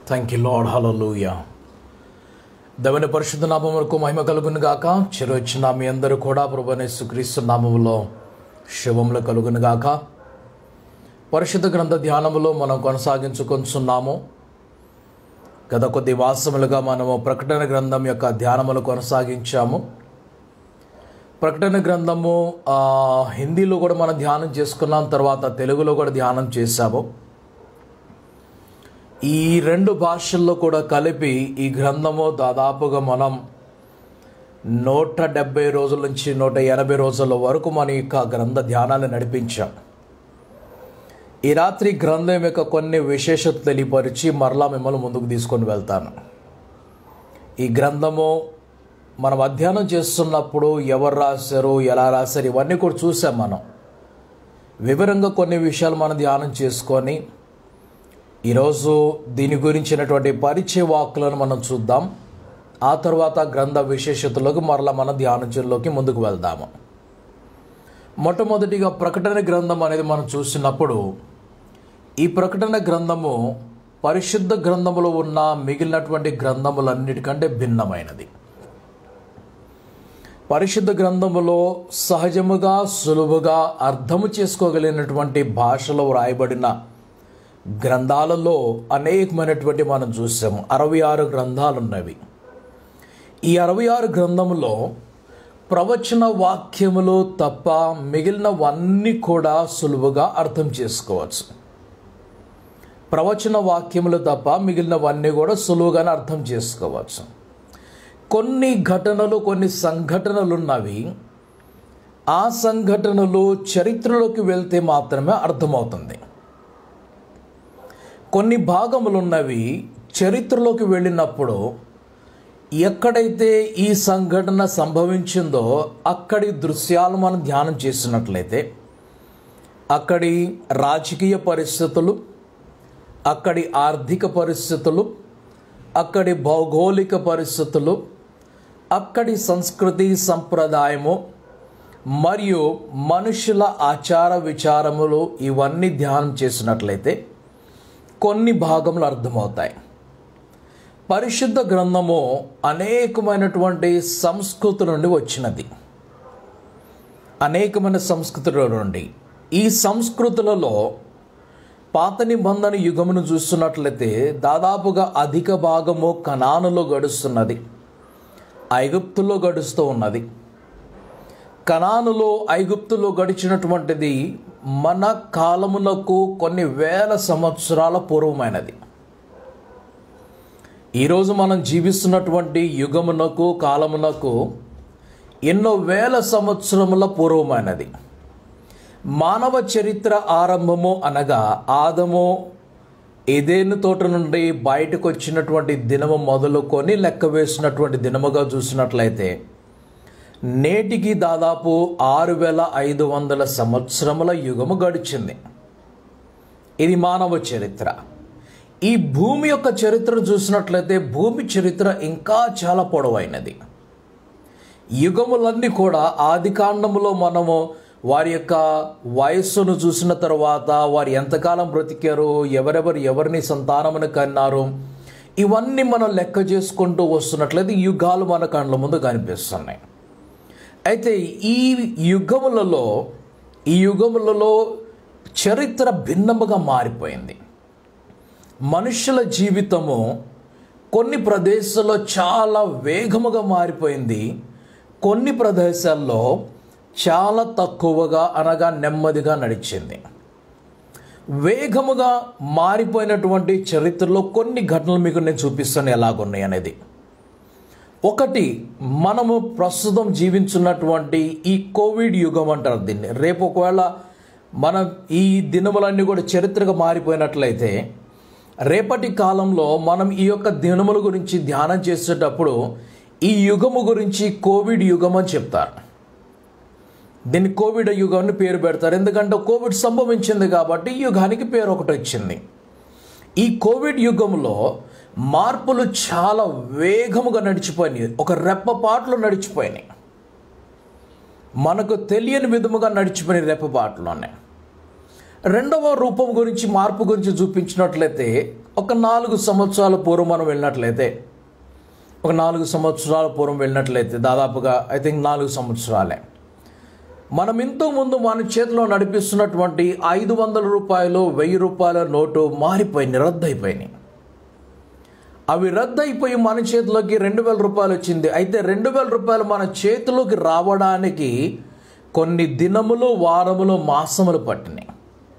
thank you lord hallelujah దవని పరిశుద్ధ నామములకు మహిమ కలుగును గాక చిరొచ్చిన మీ అందరూ కూడా ప్రభునేసు క్రీస్తు నామములో శుభములు కలుగును గాక పరిశుద్ధ గ్రంథ ధ్యానములో మనం కొనసాగించుకొంచున్నాము గత కొద్ది వాసములుగా మనము ప్రకటన గ్రంథం యొక్క ధ్యానములు కొనసాగించాము ప్రకటన గ్రంథము ఆ, హిందీలో కూడా మనం ధ్యానం చేసుకున్నాం తర్వాత తెలుగులో కూడా ధ్యానం చేశాము ఈ రెండు భాషల్లో కూడా కలిపి ఈ గ్రంథము దాదాపుగా మనం నూట డెబ్బై రోజుల నుంచి నూట ఎనభై రోజుల వరకు మన యొక్క గ్రంథ ధ్యానాన్ని నడిపించాం ఈ రాత్రి గ్రంథం యొక్క కొన్ని విశేషత తెలియపరిచి మరలా మిమ్మల్ని ముందుకు తీసుకొని వెళ్తాను ఈ గ్రంథము మనం అధ్యయనం చేస్తున్నప్పుడు ఎవరు రాశారు ఎలా రాశారు ఇవన్నీ కూడా చూసాం మనం వివరంగా కొన్ని విషయాలు మనం ధ్యానం చేసుకొని ఈరోజు దీని గురించినటువంటి పరిచయ వాక్కులను మనం చూద్దాం ఆ తర్వాత గ్రంథ విశేషతలకు మరలా మన ధ్యానంలోకి ముందుకు వెళ్దాము మొట్టమొదటిగా ప్రకటన గ్రంథం అనేది మనం చూసినప్పుడు ఈ ప్రకటన గ్రంథము పరిశుద్ధ గ్రంథములో ఉన్న మిగిలినటువంటి గ్రంథములన్నిటికంటే భిన్నమైనది పరిశుద్ధ గ్రంథములో సహజముగా సులువుగా అర్థము చేసుకోగలిగినటువంటి భాషలో వ్రాయబడిన గ్రంథాలలో అనేకమైనటువంటి మనం చూసాము అరవై ఆరు గ్రంథాలు ఉన్నవి ఈ అరవై ఆరు గ్రంథములో ప్రవచన వాక్యములు తప్ప మిగిలినవన్నీ కూడా సులువుగా అర్థం చేసుకోవచ్చు ప్రవచన వాక్యములు తప్ప మిగిలినవన్నీ కూడా సులువుగానే అర్థం చేసుకోవచ్చు కొన్ని ఘటనలు కొన్ని సంఘటనలు ఉన్నవి ఆ సంఘటనలు చరిత్రలోకి వెళ్తే మాత్రమే అర్థమవుతుంది కొన్ని భాగములు ఉన్నవి చరిత్రలోకి వెళ్ళినప్పుడు ఎక్కడైతే ఈ సంఘటన సంభవించిందో అక్కడి దృశ్యాలు మనం ధ్యానం చేసినట్లయితే అక్కడి రాజకీయ పరిస్థితులు అక్కడి ఆర్థిక పరిస్థితులు అక్కడి భౌగోళిక పరిస్థితులు అక్కడి సంస్కృతి సంప్రదాయము మరియు మనుషుల ఆచార విచారములు ఇవన్నీ ధ్యానం చేసినట్లయితే కొన్ని భాగములు అర్థమవుతాయి పరిశుద్ధ గ్రంథము అనేకమైనటువంటి సంస్కృతుల నుండి వచ్చినది అనేకమైన సంస్కృతుల నుండి ఈ సంస్కృతులలో పాత నిబంధన యుగమును చూస్తున్నట్లయితే దాదాపుగా అధిక భాగము కనానులో గడుస్తున్నది ఐగుప్తులో గడుస్తూ ఉన్నది కనానులో ఐగుప్తులో గడిచినటువంటిది మన కాలమునకు కొన్ని వేల సంవత్సరాల పూర్వమైనది ఈరోజు మనం జీవిస్తున్నటువంటి యుగమునకు కాలమునకు ఎన్నో వేల సంవత్సరముల పూర్వమైనది మానవ చరిత్ర ఆరంభము అనగా ఆదము ఏదేను తోట నుండి బయటకు వచ్చినటువంటి దినము మొదలుకొని లెక్క వేసినటువంటి దినముగా చూసినట్లయితే నేటికి దాదాపు ఆరు వేల ఐదు వందల సంవత్సరముల యుగము గడిచింది ఇది మానవ చరిత్ర ఈ భూమి యొక్క చరిత్ర చూసినట్లయితే భూమి చరిత్ర ఇంకా చాలా పొడవైనది యుగములన్నీ కూడా ఆది కాండములో మనము వారి యొక్క వయస్సును చూసిన తర్వాత వారు ఎంతకాలం బ్రతికారు ఎవరెవరు ఎవరిని సంతానమును కన్నారు ఇవన్నీ మనం లెక్క చేసుకుంటూ వస్తున్నట్లయితే యుగాలు మన కళ్ళ ముందు కనిపిస్తున్నాయి అయితే ఈ యుగములలో ఈ యుగములలో చరిత్ర భిన్నముగా మారిపోయింది మనుషుల జీవితము కొన్ని ప్రదేశాల్లో చాలా వేగముగా మారిపోయింది కొన్ని ప్రదేశాల్లో చాలా తక్కువగా అనగా నెమ్మదిగా నడిచింది వేగముగా మారిపోయినటువంటి చరిత్రలో కొన్ని ఘటనలు మీకు నేను చూపిస్తాను ఎలాగున్నాయి అనేది ఒకటి మనము ప్రస్తుతం జీవించున్నటువంటి ఈ కోవిడ్ యుగం అంటారు దీన్ని రేపు ఒకవేళ మన ఈ దినములన్నీ కూడా చరిత్రగా మారిపోయినట్లయితే రేపటి కాలంలో మనం ఈ యొక్క దినముల గురించి ధ్యానం చేసేటప్పుడు ఈ యుగము గురించి కోవిడ్ యుగం అని చెప్తారు దీన్ని కోవిడ్ యుగం అని పేరు పెడతారు ఎందుకంటే కోవిడ్ సంభవించింది కాబట్టి ఈ యుగానికి పేరు ఒకటి వచ్చింది ఈ కోవిడ్ యుగంలో మార్పులు చాలా వేగముగా నడిచిపోయినాయి ఒక రెప్పపాట్లు నడిచిపోయినాయి మనకు తెలియని విధముగా నడిచిపోయిన రెప్పపాట్లోనే రెండవ రూపం గురించి మార్పు గురించి చూపించినట్లయితే ఒక నాలుగు సంవత్సరాల పూర్వం మనం వెళ్ళినట్లయితే ఒక నాలుగు సంవత్సరాల పూర్వం వెళ్ళినట్లయితే దాదాపుగా ఐ థింక్ నాలుగు సంవత్సరాలే మనం ఇంతకు ముందు మన చేతిలో నడిపిస్తున్నటువంటి ఐదు వందల రూపాయలు వెయ్యి రూపాయల నోటు మారిపోయినాయి రద్దయిపోయినాయి అవి రద్దయిపోయి మన చేతిలోకి రెండు వేల రూపాయలు వచ్చింది అయితే రెండు వేల రూపాయలు మన చేతిలోకి రావడానికి కొన్ని దినములు వారములు మాసములు పట్టినాయి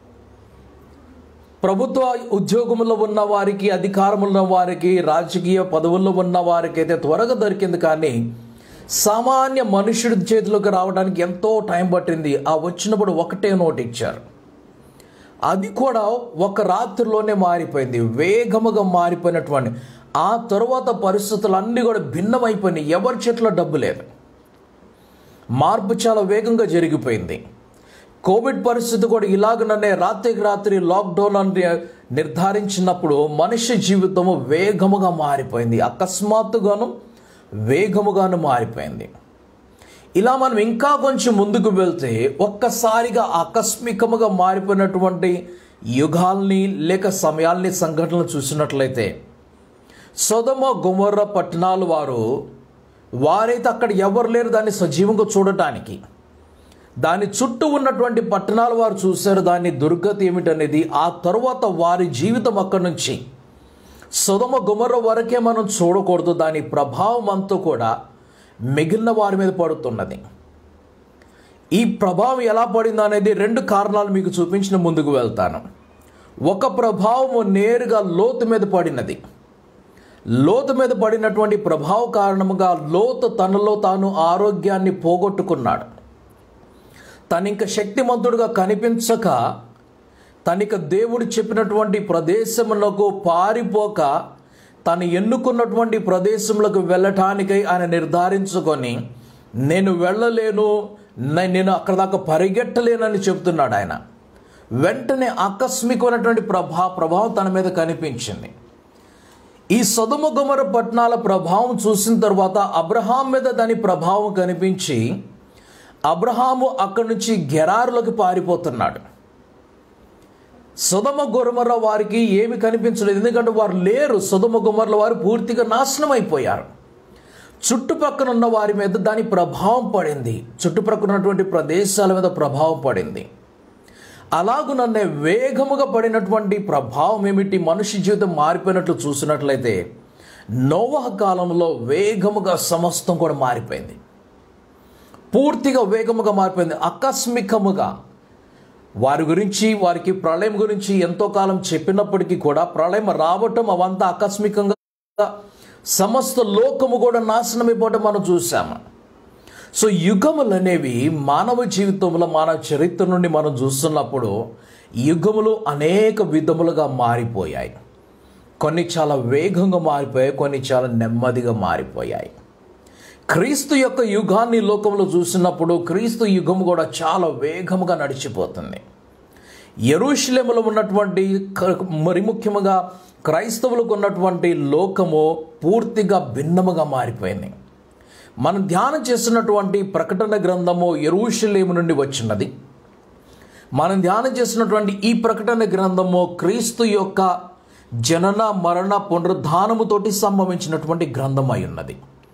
ప్రభుత్వ ఉద్యోగంలో ఉన్న వారికి అధికారంలో ఉన్న వారికి రాజకీయ పదవుల్లో ఉన్న వారికి అయితే త్వరగా దొరికింది కానీ సామాన్య మనుషుడి చేతిలోకి రావడానికి ఎంతో టైం పట్టింది ఆ వచ్చినప్పుడు ఒకటే నోట్ ఇచ్చారు అది కూడా ఒక రాత్రిలోనే మారిపోయింది వేగముగా మారిపోయినటువంటి ఆ తరువాత పరిస్థితులు అన్నీ కూడా భిన్నమైపోయినాయి ఎవరి చేతిలో డబ్బు లేదు మార్పు చాలా వేగంగా జరిగిపోయింది కోవిడ్ పరిస్థితి కూడా ఇలాగననే రాత్రికి రాత్రి లాక్డౌన్ అని నిర్ధారించినప్పుడు మనిషి జీవితము వేగముగా మారిపోయింది అకస్మాత్తుగాను వేగముగాను మారిపోయింది ఇలా మనం ఇంకా కొంచెం ముందుకు వెళ్తే ఒక్కసారిగా ఆకస్మికముగా మారిపోయినటువంటి యుగాల్ని లేక సమయాల్ని సంఘటనలు చూసినట్లయితే సొదమ గుమర్ర పట్టణాలు వారు వారైతే అక్కడ ఎవరు లేరు దాన్ని సజీవంగా చూడటానికి దాని చుట్టూ ఉన్నటువంటి పట్టణాల వారు చూశారు దాని దుర్గతి ఏమిటనేది ఆ తరువాత వారి జీవితం అక్కడి నుంచి సుధమ గుమర్ర వరకే మనం చూడకూడదు దాని ప్రభావం అంతా కూడా మిగిలిన వారి మీద పడుతున్నది ఈ ప్రభావం ఎలా పడింది అనేది రెండు కారణాలు మీకు చూపించిన ముందుకు వెళ్తాను ఒక ప్రభావము నేరుగా లోతు మీద పడినది లోతు మీద పడినటువంటి ప్రభావ కారణముగా లోతు తనలో తాను ఆరోగ్యాన్ని పోగొట్టుకున్నాడు తనింక శక్తిమంతుడుగా కనిపించక తనిక దేవుడు చెప్పినటువంటి ప్రదేశములకు పారిపోక తను ఎన్నుకున్నటువంటి ప్రదేశంలోకి వెళ్ళటానికై ఆయన నిర్ధారించుకొని నేను వెళ్ళలేను నే- నేను అక్కడ దాకా పరిగెట్టలేనని చెప్తున్నాడు ఆయన వెంటనే ఆకస్మికమైనటువంటి ప్రభా ప్రభావం తన మీద కనిపించింది ఈ సదుమ గుమర పట్టణాల ప్రభావం చూసిన తర్వాత అబ్రహాం మీద దాని ప్రభావం కనిపించి అబ్రహాము అక్కడి నుంచి గెరారులోకి పారిపోతున్నాడు సుధమ గుమర్ల వారికి ఏమి కనిపించలేదు ఎందుకంటే వారు లేరు సుధమ గుమర్ల వారు పూర్తిగా నాశనం అయిపోయారు చుట్టుపక్కల ఉన్న వారి మీద దాని ప్రభావం పడింది చుట్టుపక్కల ఉన్నటువంటి ప్రదేశాల మీద ప్రభావం పడింది అలాగునన్నే వేగముగా పడినటువంటి ప్రభావం ఏమిటి మనిషి జీవితం మారిపోయినట్లు చూసినట్లయితే నోవహ కాలంలో వేగముగా సమస్తం కూడా మారిపోయింది పూర్తిగా వేగముగా మారిపోయింది ఆకస్మికముగా వారి గురించి వారికి ప్రళయం గురించి ఎంతో కాలం చెప్పినప్పటికీ కూడా ప్రళయం రావటం అవంతా ఆకస్మికంగా సమస్త లోకము కూడా నాశనమైపోవటం మనం చూసాము సో యుగములు అనేవి మానవ జీవితంలో మానవ చరిత్ర నుండి మనం చూస్తున్నప్పుడు యుగములు అనేక విధములుగా మారిపోయాయి కొన్ని చాలా వేగంగా మారిపోయాయి కొన్ని చాలా నెమ్మదిగా మారిపోయాయి క్రీస్తు యొక్క యుగాన్ని లోకంలో చూసినప్పుడు క్రీస్తు యుగం కూడా చాలా వేగముగా నడిచిపోతుంది ఎరుషలేములో ఉన్నటువంటి క- మరి ముఖ్యముగా క్రైస్తవులకు ఉన్నటువంటి లోకము పూర్తిగా భిన్నముగా మారిపోయింది మనం ధ్యానం చేస్తున్నటువంటి ప్రకటన గ్రంథము ఎరుషలేము నుండి వచ్చినది మనం ధ్యానం చేసినటువంటి ఈ ప్రకటన గ్రంథము క్రీస్తు యొక్క జనన మరణ పునరుద్ధానముతోటి సంభవించినటువంటి గ్రంథం అయి ఉన్నది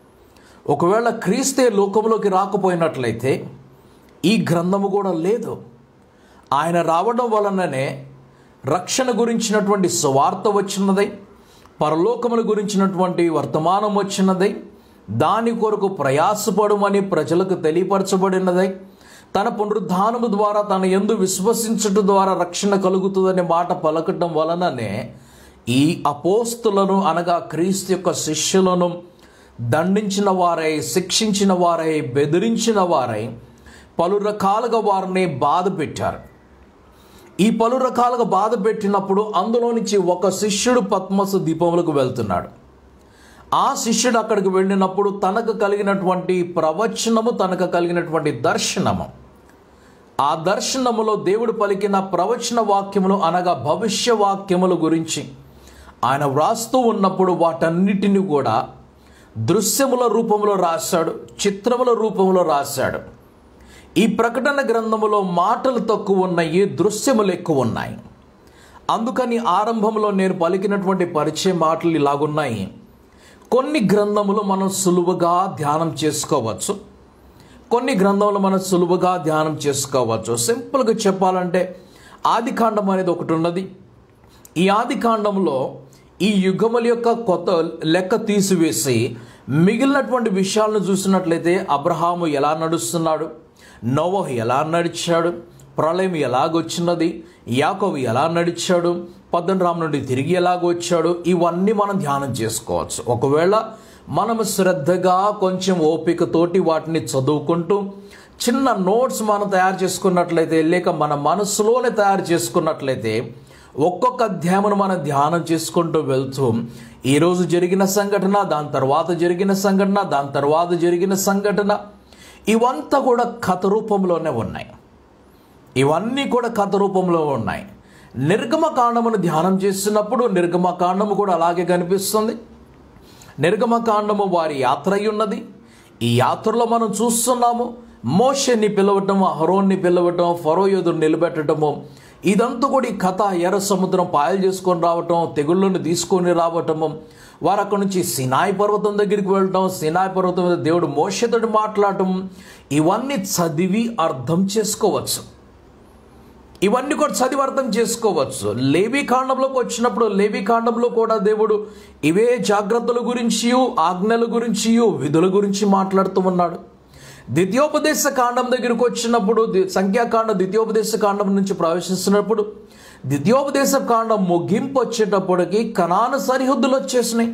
ఒకవేళ క్రీస్తే లోకంలోకి రాకపోయినట్లయితే ఈ గ్రంథము కూడా లేదు ఆయన రావడం వలననే రక్షణ గురించినటువంటి సువార్త వచ్చినదై పరలోకముల గురించినటువంటి వర్తమానం వచ్చినదై దాని కొరకు ప్రయాసపడమని ప్రజలకు తెలియపరచబడినదై తన పునరుద్ధానము ద్వారా తన ఎందు విశ్వసించటం ద్వారా రక్షణ కలుగుతుందనే మాట పలకటం వలననే ఈ అపోస్తులను అనగా క్రీస్తు యొక్క శిష్యులను దండించిన వారై శిక్షించిన వారై బెదిరించిన వారై పలు రకాలుగా వారిని బాధ పెట్టారు ఈ పలు రకాలుగా బాధ పెట్టినప్పుడు అందులో నుంచి ఒక శిష్యుడు పద్మసు దీపములకు వెళ్తున్నాడు ఆ శిష్యుడు అక్కడికి వెళ్ళినప్పుడు తనకు కలిగినటువంటి ప్రవచనము తనకు కలిగినటువంటి దర్శనము ఆ దర్శనములో దేవుడు పలికిన ప్రవచన వాక్యములు అనగా భవిష్య వాక్యముల గురించి ఆయన వ్రాస్తూ ఉన్నప్పుడు వాటన్నిటిని కూడా దృశ్యముల రూపంలో రాశాడు చిత్రముల రూపంలో రాశాడు ఈ ప్రకటన గ్రంథములో మాటలు తక్కువ ఉన్నాయి దృశ్యములు ఎక్కువ ఉన్నాయి అందుకని ఆరంభంలో నేను పలికినటువంటి పరిచయ మాటలు ఇలాగున్నాయి కొన్ని గ్రంథములు మనం సులువుగా ధ్యానం చేసుకోవచ్చు కొన్ని గ్రంథములు మనం సులువుగా ధ్యానం చేసుకోవచ్చు సింపుల్గా చెప్పాలంటే ఆదికాండం అనేది ఒకటి ఉన్నది ఈ ఆదికాండంలో ఈ యుగముల యొక్క కొత్త లెక్క తీసివేసి మిగిలినటువంటి విషయాలను చూసినట్లయితే అబ్రహాము ఎలా నడుస్తున్నాడు నోవహు ఎలా నడిచాడు ప్రళయం ఎలాగొచ్చినది యాకోబు ఎలా నడిచాడు పద్దనరాము నుండి తిరిగి ఎలాగొచ్చాడు ఇవన్నీ మనం ధ్యానం చేసుకోవచ్చు ఒకవేళ మనం శ్రద్ధగా కొంచెం ఓపికతోటి వాటిని చదువుకుంటూ చిన్న నోట్స్ మనం తయారు చేసుకున్నట్లయితే లేక మన మనసులోనే తయారు చేసుకున్నట్లయితే ఒక్కొక్క అధ్యాయమును మనం ధ్యానం చేసుకుంటూ వెళ్తూ ఈరోజు జరిగిన సంఘటన దాని తర్వాత జరిగిన సంఘటన దాని తర్వాత జరిగిన సంఘటన ఇవంతా కూడా కథ రూపంలోనే ఉన్నాయి ఇవన్నీ కూడా కథ రూపంలో ఉన్నాయి నిర్గమకాండమును ధ్యానం చేస్తున్నప్పుడు నిర్గమకాండము కూడా అలాగే కనిపిస్తుంది నిర్గమకాండము వారి యాత్ర అయి ఉన్నది ఈ యాత్రలో మనం చూస్తున్నాము మోషన్ని పిలవటం అహరోన్ని పిలవటం ఫరోయోధుని నిలబెట్టడము ఇదంతా కూడా ఈ కథ ఎర్ర సముద్రం పాయలు చేసుకొని రావటం తెగుళ్ళను తీసుకొని రావటము వారు అక్కడి నుంచి సినాయి పర్వతం దగ్గరికి వెళ్ళటం సినాయి పర్వతం మీద దేవుడు మోషతోటి మాట్లాడటం ఇవన్నీ చదివి అర్థం చేసుకోవచ్చు ఇవన్నీ కూడా చదివి అర్థం చేసుకోవచ్చు లేవి కాండంలోకి వచ్చినప్పుడు లేవి కాండంలో కూడా దేవుడు ఇవే జాగ్రత్తల గురించి ఆజ్ఞల గురించి విధుల గురించి మాట్లాడుతూ ఉన్నాడు ద్వితీయోపదేశ కాండం దగ్గరికి వచ్చినప్పుడు ది- సంఖ్యాకాండ ద్వితీయోపదేశ కాండం నుంచి ప్రవేశిస్తున్నప్పుడు ద్వితీయోపదేశ కాండం ముగింపు వచ్చేటప్పటికి కనాన సరిహద్దులు వచ్చేసినాయి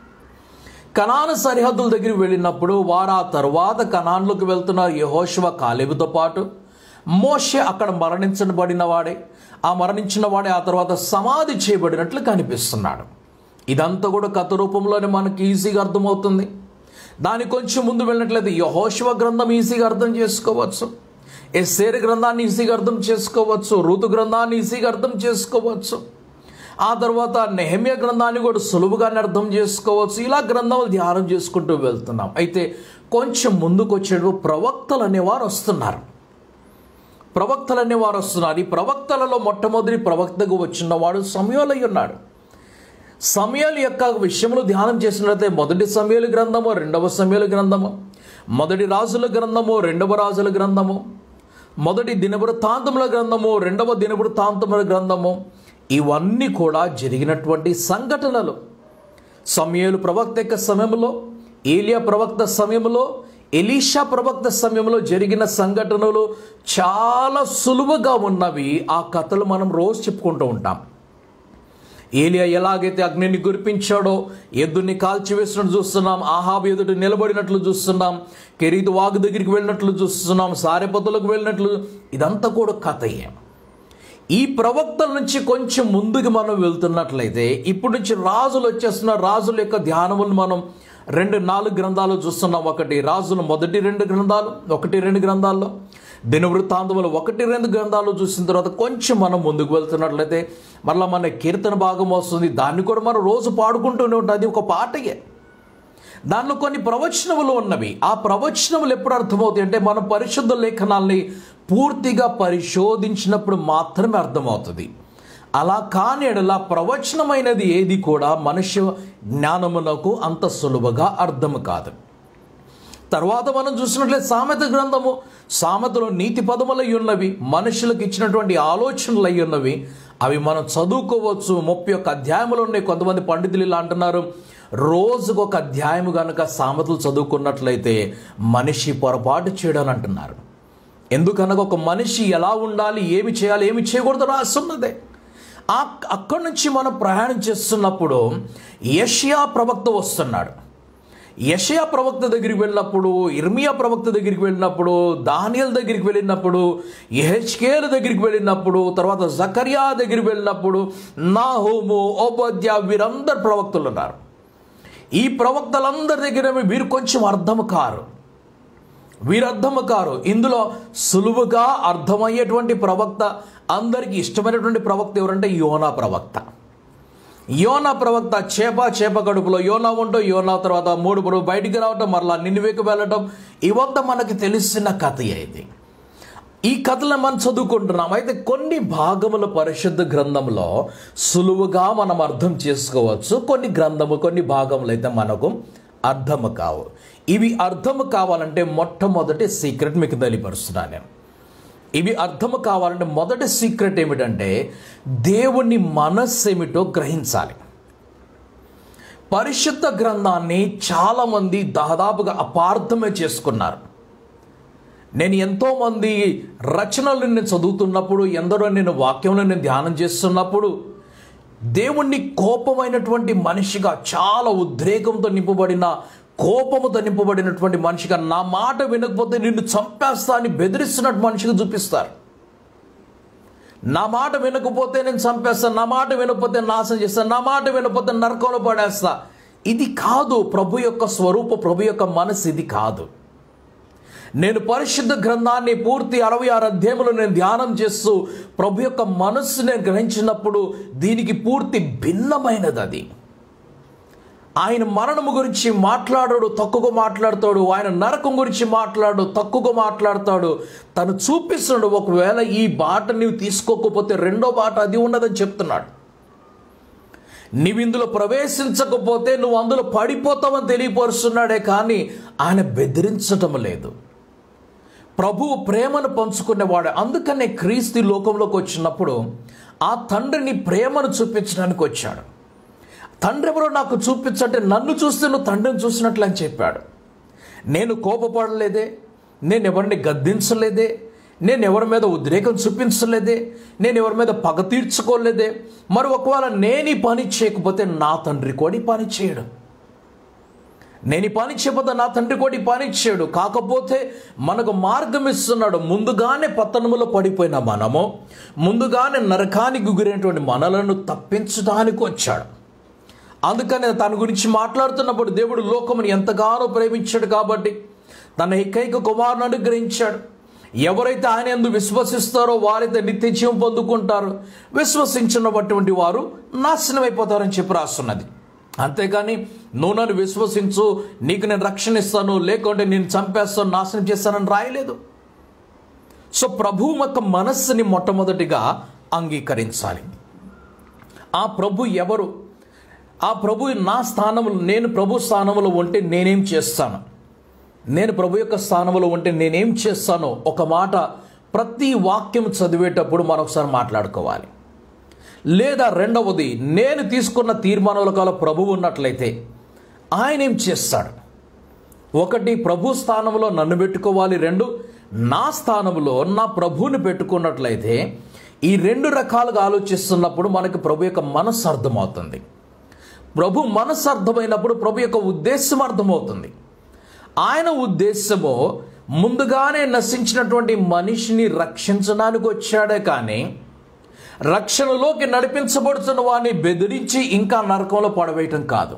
కనాను సరిహద్దుల దగ్గరికి వెళ్ళినప్పుడు వారు ఆ తర్వాత కనాన్లోకి వెళ్తున్నారు యహోశివ కాలేబుతో పాటు మోషే అక్కడ మరణించబడిన వాడే ఆ మరణించిన వాడే ఆ తర్వాత సమాధి చేయబడినట్లు కనిపిస్తున్నాడు ఇదంతా కూడా కథ రూపంలోనే మనకి ఈజీగా అర్థమవుతుంది దాని కొంచెం ముందు వెళ్ళినట్లయితే యహోశివ గ్రంథం ఈజీగా అర్థం చేసుకోవచ్చు ఎస్సేరు గ్రంథాన్ని ఈజీగా అర్థం చేసుకోవచ్చు ఋతు గ్రంథాన్ని ఈజీగా అర్థం చేసుకోవచ్చు ఆ తర్వాత నెహమ్య గ్రంథాన్ని కూడా సులువుగానే అర్థం చేసుకోవచ్చు ఇలా గ్రంథాలు ధ్యానం చేసుకుంటూ వెళ్తున్నాం అయితే కొంచెం ముందుకు వచ్చేటప్పుడు ప్రవక్తలు అనేవారు వస్తున్నారు ప్రవక్తలు అనేవారు వస్తున్నారు ఈ ప్రవక్తలలో మొట్టమొదటి ప్రవక్తకు వచ్చినవాడు సమయంలో ఉన్నాడు సమయాల యొక్క విషయంలో ధ్యానం చేసినట్లయితే మొదటి సమయాల గ్రంథము రెండవ సమయాల గ్రంథము మొదటి రాజుల గ్రంథము రెండవ రాజుల గ్రంథము మొదటి దినవృత్తాంతముల గ్రంథము రెండవ దినవృత్తాంతముల గ్రంథము ఇవన్నీ కూడా జరిగినటువంటి సంఘటనలు సమయలు ప్రవక్త యొక్క సమయంలో ఏలియా ప్రవక్త సమయంలో ఎలీషా ప్రవక్త సమయంలో జరిగిన సంఘటనలు చాలా సులువుగా ఉన్నవి ఆ కథలు మనం రోజు చెప్పుకుంటూ ఉంటాం ఏలియా ఎలాగైతే అగ్నిని కురిపించాడో ఎద్దుని కాల్చివేసినట్టు చూస్తున్నాం ఆహాబు ఎదుట నిలబడినట్లు చూస్తున్నాం కెరీతు వాగు దగ్గరికి వెళ్ళినట్లు చూస్తున్నాం సారెపతులకు వెళ్ళినట్లు ఇదంతా కూడా కథయే ఈ ప్రవక్తల నుంచి కొంచెం ముందుకు మనం వెళ్తున్నట్లయితే ఇప్పటి నుంచి రాజులు వచ్చేస్తున్న రాజుల యొక్క ధ్యానములు మనం రెండు నాలుగు గ్రంథాలు చూస్తున్నాం ఒకటి రాజులు మొదటి రెండు గ్రంథాలు ఒకటి రెండు గ్రంథాల్లో దినవృత్తాంతములు ఒకటి రెండు గ్రంథాలు చూసిన తర్వాత కొంచెం మనం ముందుకు వెళ్తున్నట్లయితే మరలా మన కీర్తన భాగం వస్తుంది దాన్ని కూడా మనం రోజు పాడుకుంటూనే ఉంటుంది అది ఒక పాటయే దానిలో కొన్ని ప్రవచనములు ఉన్నవి ఆ ప్రవచనములు ఎప్పుడు అర్థమవుతాయి అంటే మనం పరిశుద్ధ లేఖనాల్ని పూర్తిగా పరిశోధించినప్పుడు మాత్రమే అర్థమవుతుంది అలా కాని ఎడలా ప్రవచనమైనది ఏది కూడా మనుష్య జ్ఞానమునకు అంత సులువుగా అర్థం కాదు తర్వాత మనం చూసినట్లయితే సామెత గ్రంథము సామెతలో నీతి పదములై ఉన్నవి మనుషులకు ఇచ్చినటువంటి ఆలోచనలు అయి ఉన్నవి అవి మనం చదువుకోవచ్చు ముప్పై ఒక్క అధ్యాయములు ఉన్నాయి కొంతమంది పండితులు ఇలా అంటున్నారు రోజుకు ఒక అధ్యాయము కనుక సామెతలు చదువుకున్నట్లయితే మనిషి పొరపాటు చేయడం అంటున్నారు ఎందుకనగా ఒక మనిషి ఎలా ఉండాలి ఏమి చేయాలి ఏమి చేయకూడదు రాస్తున్నదే ఆ అక్కడి నుంచి మనం ప్రయాణం చేస్తున్నప్పుడు యషియా ప్రవక్త వస్తున్నాడు యషయా ప్రవక్త దగ్గరికి వెళ్ళినప్పుడు ఇర్మియా ప్రవక్త దగ్గరికి వెళ్ళినప్పుడు దానియల్ దగ్గరికి వెళ్ళినప్పుడు ఎహెచ్కేల దగ్గరికి వెళ్ళినప్పుడు తర్వాత జకర్యా దగ్గరికి వెళ్ళినప్పుడు నాహోము ఓబద్య వీరందరు ప్రవక్తలు ఉన్నారు ఈ ప్రవక్తలందరి దగ్గర వీరు కొంచెం అర్థము కారు వీరు అర్థము కారు ఇందులో సులువుగా అర్థమయ్యేటువంటి ప్రవక్త అందరికీ ఇష్టమైనటువంటి ప్రవక్త ఎవరంటే యోనా ప్రవక్త యోనా ప్రవక్త చేప చేప కడుపులో యోనా ఉండటం యోనా తర్వాత మూడు మూడు బయటికి రావటం మరలా నిన్నువేకు వెళ్ళటం ఇవంతా మనకి తెలిసిన కథ ఇది ఈ కథలను మనం చదువుకుంటున్నాం అయితే కొన్ని భాగముల పరిశుద్ధ గ్రంథంలో సులువుగా మనం అర్థం చేసుకోవచ్చు కొన్ని గ్రంథము కొన్ని భాగములు అయితే మనకు అర్థము కావు ఇవి అర్థము కావాలంటే మొట్టమొదటి సీక్రెట్ మీకు తెలియపరుస్తున్నాను నేను ఇవి అర్థము కావాలంటే మొదటి సీక్రెట్ ఏమిటంటే దేవుని మనస్సు ఏమిటో గ్రహించాలి పరిశుద్ధ గ్రంథాన్ని చాలామంది దాదాపుగా అపార్థమే చేసుకున్నారు నేను ఎంతోమంది రచనలు నేను చదువుతున్నప్పుడు ఎందరో నేను వాక్యంలో నేను ధ్యానం చేస్తున్నప్పుడు దేవుణ్ణి కోపమైనటువంటి మనిషిగా చాలా ఉద్రేకంతో నింపబడిన కోపముతో నింపబడినటువంటి మనిషిగా నా మాట వినకపోతే నిన్ను చంపేస్తా అని బెదిరిస్తున్నట్టు మనిషిగా చూపిస్తారు నా మాట వినకపోతే నేను చంపేస్తాను నా మాట వినకపోతే నాశనం చేస్తాను నా మాట వినకపోతే నరకంలో పడేస్తా ఇది కాదు ప్రభు యొక్క స్వరూప ప్రభు యొక్క మనసు ఇది కాదు నేను పరిశుద్ధ గ్రంథాన్ని పూర్తి అరవై ఆరు అధ్యాయంలో నేను ధ్యానం చేస్తూ ప్రభు యొక్క మనస్సు నేను గ్రహించినప్పుడు దీనికి పూర్తి భిన్నమైనది అది ఆయన మరణము గురించి మాట్లాడాడు తక్కువగా మాట్లాడతాడు ఆయన నరకం గురించి మాట్లాడు తక్కువగా మాట్లాడతాడు తను చూపిస్తున్నాడు ఒకవేళ ఈ బాట నీవు తీసుకోకపోతే రెండో బాట అది ఉన్నదని చెప్తున్నాడు నీవు ఇందులో ప్రవేశించకపోతే నువ్వు అందులో పడిపోతావని తెలియపరుస్తున్నాడే కానీ ఆయన బెదిరించటం లేదు ప్రభువు ప్రేమను పంచుకునేవాడు అందుకనే క్రీస్తు ఈ లోకంలోకి వచ్చినప్పుడు ఆ తండ్రిని ప్రేమను చూపించడానికి వచ్చాడు తండ్రి ఎవరో నాకు చూపించంటే నన్ను చూస్తే నువ్వు తండ్రిని చూసినట్లు అని చెప్పాడు నేను కోపపడలేదే నేను ఎవరిని గద్దించలేదే నేను ఎవరి మీద ఉద్రేకం చూపించలేదే నేను ఎవరి మీద పగ తీర్చుకోలేదే మరి ఒకవేళ నేను ఈ పని చేయకపోతే నా తండ్రి కూడా ఈ పని చేయడు నేను ఈ పని చెప్పదా నా తండ్రి కూడా ఈ పని చేయడు కాకపోతే మనకు మార్గం ఇస్తున్నాడు ముందుగానే పతనములో పడిపోయిన మనము ముందుగానే నరకానికి గురైనటువంటి మనలను తప్పించడానికి వచ్చాడు అందుకని తన గురించి మాట్లాడుతున్నప్పుడు దేవుడు లోకముని ఎంతగానో ప్రేమించాడు కాబట్టి తన ఏకైక కుమారుని అనుగ్రహించాడు ఎవరైతే ఆయన ఎందు విశ్వసిస్తారో వారైతే నిత్య జీవం పొందుకుంటారు విశ్వసించినటువంటి వారు నాశనం అయిపోతారని చెప్పి రాస్తున్నది అంతేకాని నువ్వు నన్ను విశ్వసించు నీకు నేను రక్షణ ఇస్తాను లేకుంటే నేను చంపేస్తాను నాశనం చేస్తానని రాయలేదు సో ప్రభువు యొక్క మనస్సుని మొట్టమొదటిగా అంగీకరించాలి ఆ ప్రభు ఎవరు ఆ ప్రభు నా స్థానంలో నేను ప్రభు స్థానంలో ఉంటే నేనేం చేస్తాను నేను ప్రభు యొక్క స్థానంలో ఉంటే నేనేం చేస్తానో ఒక మాట ప్రతి వాక్యం చదివేటప్పుడు మరొకసారి మాట్లాడుకోవాలి లేదా రెండవది నేను తీసుకున్న తీర్మానాల కాల ప్రభు ఉన్నట్లయితే ఆయన ఏం చేస్తాడు ఒకటి ప్రభు స్థానంలో నన్ను పెట్టుకోవాలి రెండు నా స్థానంలో నా ప్రభువుని పెట్టుకున్నట్లయితే ఈ రెండు రకాలుగా ఆలోచిస్తున్నప్పుడు మనకి ప్రభు యొక్క మనస్సు అర్థమవుతుంది ప్రభు మనస్సు అర్థమైనప్పుడు ప్రభు యొక్క ఉద్దేశం అర్థమవుతుంది ఆయన ఉద్దేశము ముందుగానే నశించినటువంటి మనిషిని రక్షించడానికి వచ్చాడే కానీ రక్షణలోకి నడిపించబడుతున్న వాడిని బెదిరించి ఇంకా నరకంలో పడవేయటం కాదు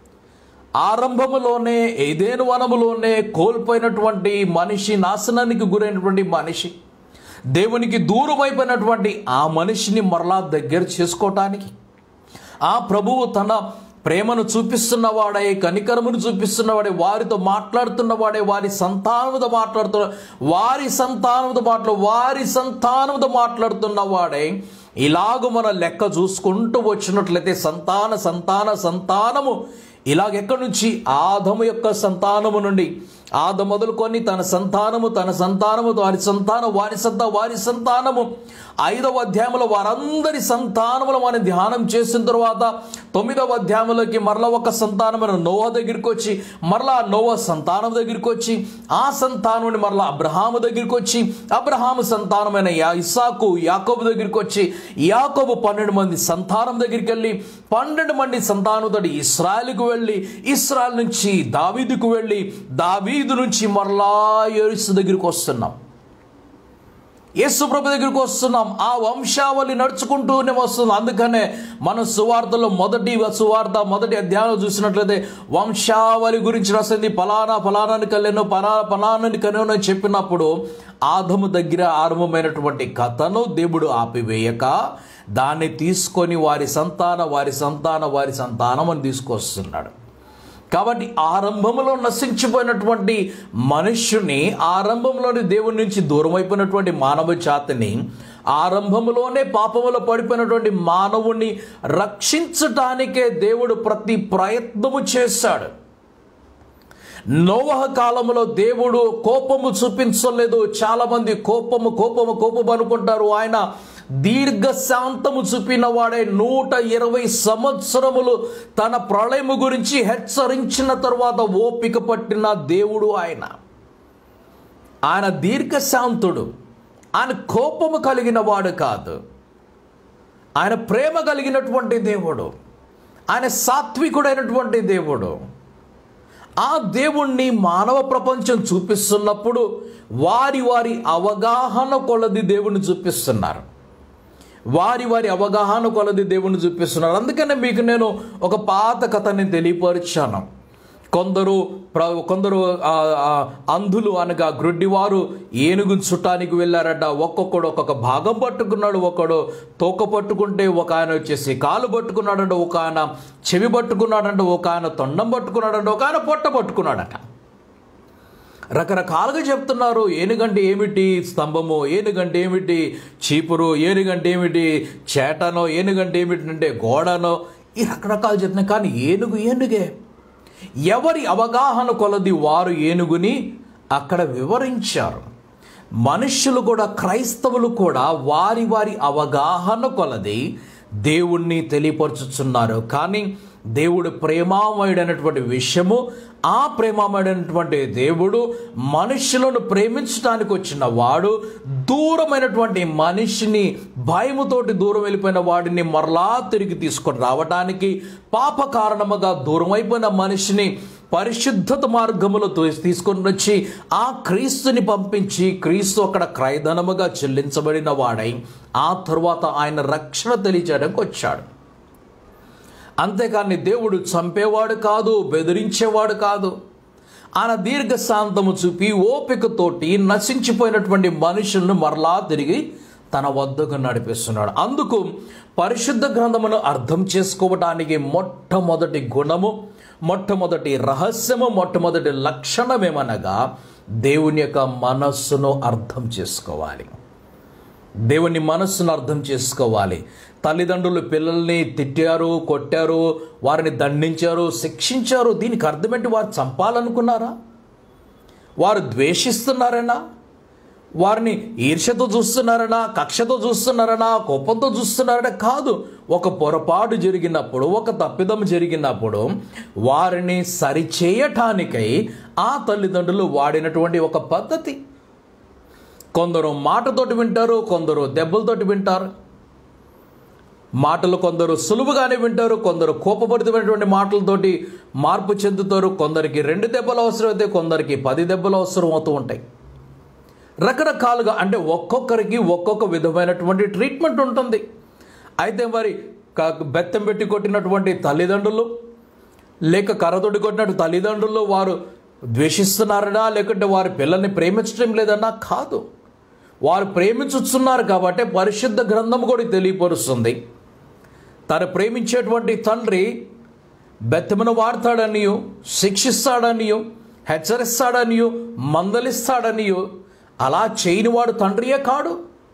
ఆరంభములోనే ఏదేను వనములోనే కోల్పోయినటువంటి మనిషి నాశనానికి గురైనటువంటి మనిషి దేవునికి దూరమైపోయినటువంటి ఆ మనిషిని మరలా దగ్గర చేసుకోవటానికి ఆ ప్రభువు తన ప్రేమను చూపిస్తున్నవాడే కనికరమును చూపిస్తున్నవాడే వారితో మాట్లాడుతున్నవాడే వారి సంతానముతో మాట్లాడుతున్న వారి సంతానముతో మాట్లా వారి సంతానముతో మాట్లాడుతున్నవాడే ఇలాగ మన లెక్క చూసుకుంటూ వచ్చినట్లయితే సంతాన సంతాన సంతానము ఇలాగెక్కడి నుంచి ఆదము యొక్క సంతానము నుండి ఆద మొదలుకొని తన సంతానము తన సంతానము వారి సంతానం వారి సంతా వారి సంతానము ఐదవ అధ్యాయంలో వారందరి సంతానములు మనం ధ్యానం చేసిన తర్వాత తొమ్మిదవ అధ్యాయంలోకి మరలా ఒక సంతానమైన నోవ దగ్గరికి వచ్చి మరలా నోవ సంతానం దగ్గరికి వచ్చి ఆ సంతానం మరలా అబ్రహాము దగ్గరికి వచ్చి అబ్రహాము సంతానమైన యా ఇస్సాకు యాకోబు దగ్గరికి వచ్చి యాకోబు పన్నెండు మంది సంతానం దగ్గరికి వెళ్ళి పన్నెండు మంది సంతానంతో ఇస్రాయల్కు వెళ్ళి ఇస్రాయల్ నుంచి దావీదుకు వెళ్ళి దావీదు నుంచి మరలా యేసు దగ్గరికి వస్తున్నాం యేసుప్రభు దగ్గరికి వస్తున్నాం ఆ వంశావళి నడుచుకుంటూనే వస్తుంది అందుకనే మన సువార్తలో మొదటి సువార్త మొదటి అధ్యాయంలో చూసినట్లయితే వంశావళి గురించి రాసింది ఫలానా ఫలానాని కళ్యాణం ఫలా ఫలానాని కళ్యాణం అని చెప్పినప్పుడు ఆదము దగ్గర ఆరంభమైనటువంటి కథను దేవుడు ఆపివేయక దాన్ని తీసుకొని వారి సంతాన వారి సంతాన వారి సంతానం అని తీసుకొస్తున్నాడు కాబట్టి ఆరంభంలో నశించిపోయినటువంటి మనుష్యుని ఆరంభంలోని దేవుని నుంచి దూరం అయిపోయినటువంటి మానవ జాతిని ఆరంభంలోనే పాపములో పడిపోయినటువంటి మానవుని రక్షించటానికే దేవుడు ప్రతి ప్రయత్నము చేశాడు నోవహ కాలంలో దేవుడు కోపము చూపించలేదు చాలా మంది కోపము కోపము కోపము అనుకుంటారు ఆయన దీర్ఘశాంతము చూపిన వాడే నూట ఇరవై సంవత్సరములు తన ప్రళయము గురించి హెచ్చరించిన తరువాత ఓపిక పట్టిన దేవుడు ఆయన ఆయన దీర్ఘశాంతుడు ఆయన కోపము కలిగిన వాడు కాదు ఆయన ప్రేమ కలిగినటువంటి దేవుడు ఆయన సాత్వికుడైనటువంటి దేవుడు ఆ దేవుణ్ణి మానవ ప్రపంచం చూపిస్తున్నప్పుడు వారి వారి అవగాహన కొలది దేవుణ్ణి చూపిస్తున్నారు వారి వారి అవగాహన కొలది దేవుణ్ణి చూపిస్తున్నారు అందుకనే మీకు నేను ఒక పాత కథని తెలియపరిచాను కొందరు ప్ర కొందరు ఆ, ఆ, అంధులు అనగా గ్రుడ్డివారు ఏనుగు చుట్టానికి వెళ్ళారట ఒక్కొక్కడు ఒక్కొక్క భాగం పట్టుకున్నాడు ఒకడు తోక పట్టుకుంటే ఒక ఆయన వచ్చేసి కాలు పట్టుకున్నాడంట ఒక ఆయన చెవి పట్టుకున్నాడంట ఒక ఆయన తొండం పట్టుకున్నాడంట ఒక ఆయన పొట్ట పట్టుకున్నాడట రకరకాలుగా చెప్తున్నారు ఏనుగంటే ఏమిటి స్తంభము ఏనుగంటే ఏమిటి చీపురు ఏనుగంటే ఏమిటి చేటనో ఏనుగంటే ఏమిటి అంటే గోడనో ఈ రకరకాలు చెప్తున్నాయి కానీ ఏనుగు ఏనుగే ఎవరి అవగాహన కొలది వారు ఏనుగుని అక్కడ వివరించారు మనుష్యులు కూడా క్రైస్తవులు కూడా వారి వారి అవగాహన కొలది దేవుణ్ణి తెలియపరుచుచున్నారు కానీ దేవుడు ప్రేమామయుడైనటువంటి విషయము ఆ ప్రేమామయుడైనటువంటి దేవుడు మనుషులను ప్రేమించడానికి వచ్చిన వాడు దూరమైనటువంటి మనిషిని భయముతోటి దూరం వెళ్ళిపోయిన వాడిని మరలా తిరిగి తీసుకొని రావడానికి పాప కారణముగా దూరం అయిపోయిన మనిషిని పరిశుద్ధత మార్గములో తోసి తీసుకొని వచ్చి ఆ క్రీస్తుని పంపించి క్రీస్తు అక్కడ క్రయధనముగా చెల్లించబడిన వాడై ఆ తరువాత ఆయన రక్షణ తెలియచేయడానికి వచ్చాడు అంతేకాని దేవుడు చంపేవాడు కాదు బెదిరించేవాడు కాదు ఆయన దీర్ఘశాంతము చూపి ఓపికతోటి నశించిపోయినటువంటి మనుషులను మరలా తిరిగి తన వద్దకు నడిపిస్తున్నాడు అందుకు పరిశుద్ధ గ్రంథమును అర్థం చేసుకోవటానికి మొట్టమొదటి గుణము మొట్టమొదటి రహస్యము మొట్టమొదటి లక్షణమేమనగా దేవుని యొక్క మనస్సును అర్థం చేసుకోవాలి దేవుని మనస్సును అర్థం చేసుకోవాలి తల్లిదండ్రులు పిల్లల్ని తిట్టారు కొట్టారు వారిని దండించారు శిక్షించారు దీనికి అర్థమేంటి వారు చంపాలనుకున్నారా వారు ద్వేషిస్తున్నారనా వారిని ఈర్ష్యతో చూస్తున్నారనా కక్షతో చూస్తున్నారనా కోపంతో చూస్తున్నారనా కాదు ఒక పొరపాటు జరిగినప్పుడు ఒక తప్పిదం జరిగినప్పుడు వారిని సరిచేయటానికై ఆ తల్లిదండ్రులు వాడినటువంటి ఒక పద్ధతి కొందరు మాటతోటి వింటారు కొందరు దెబ్బలతోటి వింటారు మాటలు కొందరు సులువుగానే వింటారు కొందరు కోపపరితమైనటువంటి మాటలతోటి మార్పు చెందుతారు కొందరికి రెండు దెబ్బలు అవసరమైతే కొందరికి పది దెబ్బలు అవసరం అవుతూ ఉంటాయి రకరకాలుగా అంటే ఒక్కొక్కరికి ఒక్కొక్క విధమైనటువంటి ట్రీట్మెంట్ ఉంటుంది అయితే మరి క- బెత్తం పెట్టి కొట్టినటువంటి తల్లిదండ్రులు లేక కర్రతోటి కొట్టినట్టు తల్లిదండ్రులు వారు ద్వేషిస్తున్నారనా లేకుంటే వారి పిల్లల్ని ప్రేమించడం లేదన్నా కాదు వారు ప్రేమించుతున్నారు కాబట్టి పరిశుద్ధ గ్రంథం కూడా తెలియపరుస్తుంది తను ప్రేమించేటువంటి తండ్రి బెత్తమును వాడతాడనియో శిక్షిస్తాడనియో హెచ్చరిస్తాడనియో మందలిస్తాడనియో అలా చేయనివాడు తండ్రియే కాడు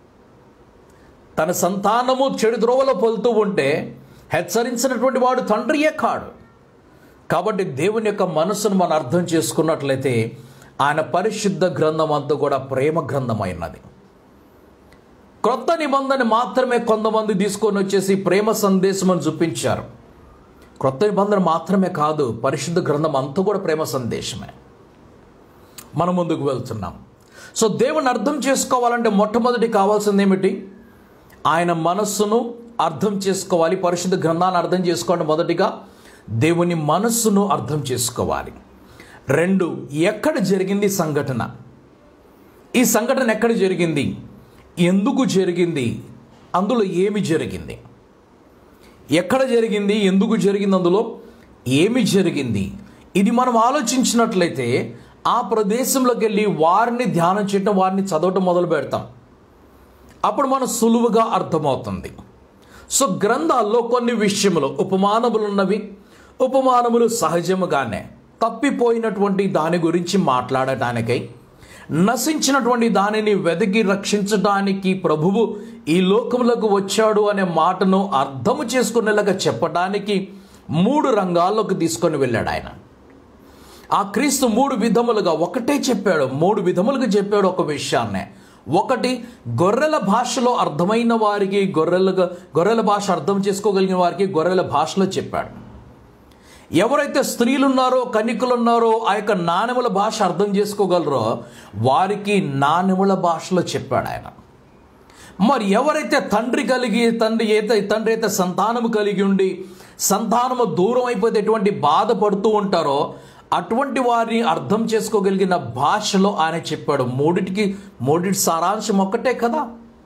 తన సంతానము చెడు ద్రోవలో పొలుతూ ఉంటే హెచ్చరించినటువంటి వాడు తండ్రియే కాడు కాబట్టి దేవుని యొక్క మనసును మనం అర్థం చేసుకున్నట్లయితే ఆయన పరిశుద్ధ గ్రంథం అంతా కూడా ప్రేమ గ్రంథమైనది క్రొత్త నిబంధన మాత్రమే కొంతమంది తీసుకొని వచ్చేసి ప్రేమ సందేశం అని చూపించారు క్రొత్త నిబంధన మాత్రమే కాదు పరిశుద్ధ గ్రంథం అంతా కూడా ప్రేమ సందేశమే మనం ముందుకు వెళ్తున్నాం సో దేవుని అర్థం చేసుకోవాలంటే మొట్టమొదటి కావాల్సింది ఏమిటి ఆయన మనస్సును అర్థం చేసుకోవాలి పరిశుద్ధ గ్రంథాన్ని అర్థం చేసుకోండి మొదటిగా దేవుని మనస్సును అర్థం చేసుకోవాలి రెండు ఎక్కడ జరిగింది ఈ సంఘటన ఈ సంఘటన ఎక్కడ జరిగింది ఎందుకు జరిగింది అందులో ఏమి జరిగింది ఎక్కడ జరిగింది ఎందుకు జరిగింది అందులో ఏమి జరిగింది ఇది మనం ఆలోచించినట్లయితే ఆ ప్రదేశంలోకి వెళ్ళి వారిని ధ్యానం చేయటం వారిని చదవటం మొదలు పెడతాం అప్పుడు మనం సులువుగా అర్థమవుతుంది సో గ్రంథాల్లో కొన్ని విషయములు ఉపమానములు ఉన్నవి ఉపమానములు సహజముగానే తప్పిపోయినటువంటి దాని గురించి మాట్లాడటానికై నశించినటువంటి దానిని వెతికి రక్షించడానికి ప్రభువు ఈ లోకములకు వచ్చాడు అనే మాటను అర్థము చేసుకునేలాగా చెప్పడానికి మూడు రంగాల్లోకి తీసుకొని వెళ్ళాడు ఆయన ఆ క్రీస్తు మూడు విధములుగా ఒకటే చెప్పాడు మూడు విధములుగా చెప్పాడు ఒక విషయాన్నే ఒకటి గొర్రెల భాషలో అర్థమైన వారికి గొర్రెలుగా గొర్రెల భాష అర్థం చేసుకోగలిగిన వారికి గొర్రెల భాషలో చెప్పాడు ఎవరైతే స్త్రీలు ఉన్నారో కన్నికలు ఉన్నారో ఆ యొక్క నాణెముల భాష అర్థం చేసుకోగలరో వారికి నాణెముల భాషలో చెప్పాడు ఆయన మరి ఎవరైతే తండ్రి కలిగి తండ్రి అయితే తండ్రి అయితే సంతానము కలిగి ఉండి సంతానము దూరం అయిపోతే ఎటువంటి బాధపడుతూ ఉంటారో అటువంటి వారిని అర్థం చేసుకోగలిగిన భాషలో ఆయన చెప్పాడు మూడిటికి మూడిటి సారాంశం ఒక్కటే కదా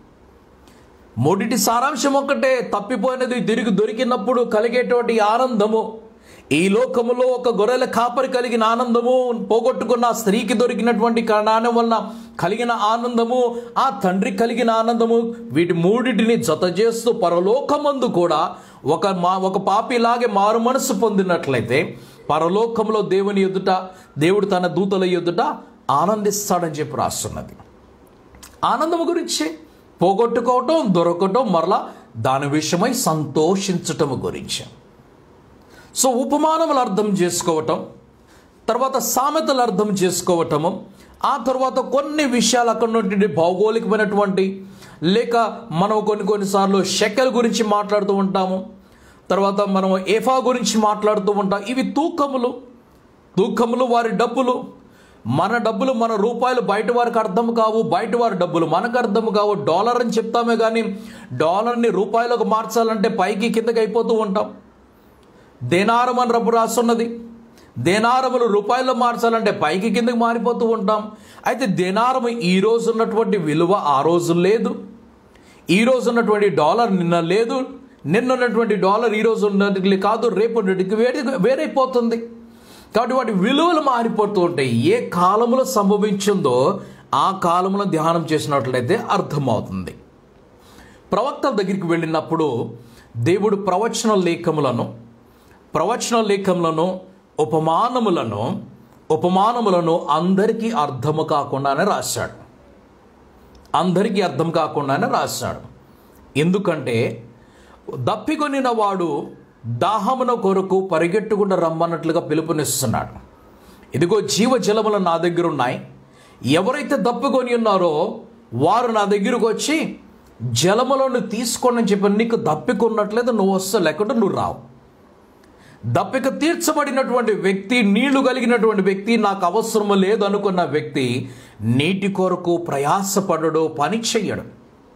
మూడిటి సారాంశం ఒక్కటే తప్పిపోయినది తిరిగి దొరికినప్పుడు కలిగేటువంటి ఆనందము ఈ లోకములో ఒక గొర్రెల కాపరి కలిగిన ఆనందము పోగొట్టుకున్న ఆ స్త్రీకి దొరికినటువంటి కారణం వలన కలిగిన ఆనందము ఆ తండ్రి కలిగిన ఆనందము వీటి మూడిటిని జత చేస్తూ పరలోకమందు కూడా ఒక మా ఒక పాపిలాగే మారు మనసు పొందినట్లయితే పరలోకంలో దేవుని ఎదుట దేవుడు తన దూతల ఎదుట ఆనందిస్తాడని చెప్పి రాస్తున్నది ఆనందము గురించి పోగొట్టుకోవటం దొరకటం మరలా దాని విషయమై సంతోషించటము గురించి సో ఉపమానములు అర్థం చేసుకోవటం తర్వాత సామెతలు అర్థం చేసుకోవటము ఆ తర్వాత కొన్ని విషయాలు అక్కడ నుండి భౌగోళికమైనటువంటి లేక మనం కొన్ని కొన్నిసార్లు షెకెల్ గురించి మాట్లాడుతూ ఉంటాము తర్వాత మనం ఏఫా గురించి మాట్లాడుతూ ఉంటాం ఇవి తూకములు తూకములు వారి డబ్బులు మన డబ్బులు మన రూపాయలు బయట వారికి అర్థం కావు బయట వారి డబ్బులు మనకు అర్థం కావు డాలర్ అని చెప్తామే కానీ డాలర్ని రూపాయలకు మార్చాలంటే పైకి కిందకి అయిపోతూ ఉంటాం దేనారం అని రబ్బు రాస్తున్నది దేనారములు రూపాయల్లో మార్చాలంటే పైకి కిందకి మారిపోతూ ఉంటాం అయితే దేనారము ఈ రోజు ఉన్నటువంటి విలువ ఆ రోజు లేదు ఈ రోజు ఉన్నటువంటి డాలర్ నిన్న లేదు నిన్న ఉన్నటువంటి డాలర్ ఈ రోజు ఉన్నది కాదు రేపు ఉన్నటికి వేరే వేరైపోతుంది కాబట్టి వాటి విలువలు మారిపోతూ ఉంటాయి ఏ కాలంలో సంభవించిందో ఆ కాలంలో ధ్యానం చేసినట్లయితే అర్థమవుతుంది ప్రవక్తల దగ్గరికి వెళ్ళినప్పుడు దేవుడు ప్రవచన లేఖములను ప్రవచన లేఖములను ఉపమానములను ఉపమానములను అందరికీ అర్థము కాకుండానే రాశాడు అందరికీ అర్థం కాకుండానే రాశాడు ఎందుకంటే దప్పికొనిన వాడు దాహమున కొరకు పరిగెట్టుకుండా రమ్మన్నట్లుగా పిలుపునిస్తున్నాడు ఇదిగో జీవజలములు నా దగ్గర ఉన్నాయి ఎవరైతే దప్పుకొని ఉన్నారో వారు నా దగ్గరకు వచ్చి జలములను తీసుకోండి అని చెప్పి నీకు దప్పికొన్నట్లేదు నువ్వు వస్తా లేకుంటే నువ్వు రావు దప్పిక తీర్చబడినటువంటి వ్యక్తి నీళ్లు కలిగినటువంటి వ్యక్తి నాకు అవసరం లేదు అనుకున్న వ్యక్తి నీటి కొరకు ప్రయాసపడడు పని చెయ్యడు